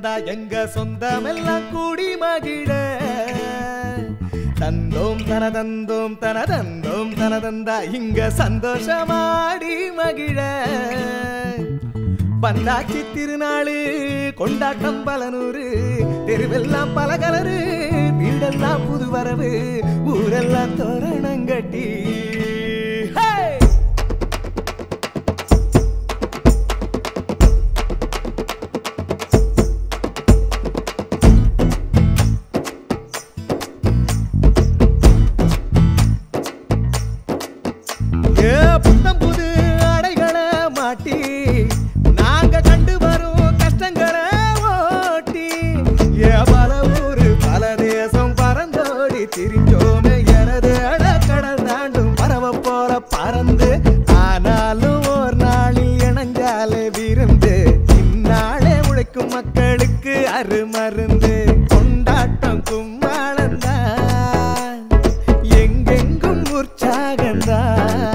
வந்தா எங்க சொந்தமெல்லாம் கூடி மகிழ தந்தோம் தன தந்தோம் தன தந்தோம் தன தந்தா இங்க சந்தோஷமாடி மகிழ வந்தாச்சி திருநாளு கொண்டாட்டம் பலனூரு தெருவெல்லாம் பல கலரு வீடெல்லாம் புது வரவு ஊரெல்லாம் தோரணங்கட்டி Hey! ஏ புத்தம் புது அடைகளை மாட்டி நாங்க கண்டு வரும் கஷ்டங்களை ஓட்டி ஏ பல ஊரு பல தேசம் பறந்தோடி திரிஞ்சோமே எனது அடக்கடல் தாண்டும் பறவை போல பறந்து ஆனாலும் ஒரு நாளில் இணைஞ்சாலே விருந்து இந்நாளே உழைக்கும் மக்களுக்கு அருமருந்து கொண்டாட்டம் கும்மாளந்தான் எங்கெங்கும் உற்சாகந்தான்